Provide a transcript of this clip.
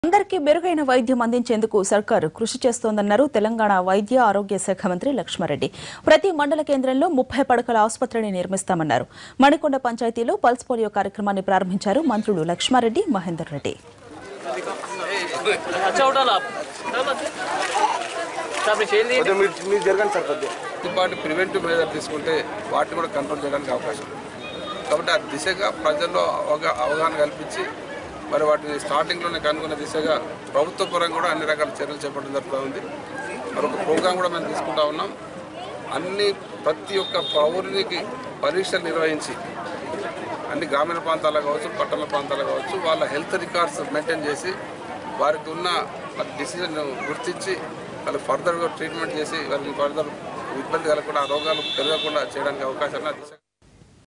అందరికీ మెరుగైన వైద్యం అందించేందుకు సర్కారు కృషి చేస్తోందన్నారు తెలంగాణ వైద్య ఆరోగ్య శాఖ మంత్రి లక్ష్మారెడ్డి ప్రతి మండల కేంద్రంలో ముప్పై పడకల ఆసుపత్రిని నిర్మిస్తామన్నారు మణికొండ పంచాయతీలో పల్స్ పోలియో కార్యక్రమాన్ని ప్రారంభించారు మంత్రులు లక్ష్మారెడ్డి మహేందర్ రెడ్డి अच्छा उठा ला आप साहब चेन दी కొంచెం మీరు మీరు జరగండి సార్ కొద్దిగా కొద్దిపాటి ప్రివెంటివ్ మెజర్ తీసుకుంటే వాటిని కూడా కంట్రోల్ చేయడానికి అవకాశం ఉంది కాబట్టి ఆ దిశగా ప్రజల్లో అవగా అవగాహన కల్పించి మరి వాటిని స్టార్టింగ్లోనే కనుగొన్న దిశగా ప్రభుత్వ పరంగా కూడా అన్ని రకాల చర్యలు చేపట్టడం జరుగుతూ ఉంది మరి ఒక ప్రోగ్రాం కూడా మేము తీసుకుంటా ఉన్నాం అన్ని ప్రతి ఒక్క పౌరునికి పరీక్షలు నిర్వహించి అన్ని గ్రామీణ ప్రాంతాల్లో కావచ్చు పట్టణ ప్రాంతాల్లో కావచ్చు వాళ్ళ హెల్త్ రికార్డ్స్ మెయింటైన్ చేసి వారికి ఉన్న డిసిజన్ గుర్తించి వాళ్ళు ఫర్దర్గా ట్రీట్మెంట్ చేసి వారికి ఫర్దర్ ఇబ్బంది కలగకుండా ఆ రోగాలు పెరగకుండా చేయడానికి అవకాశాన్ని ఆ దిశగా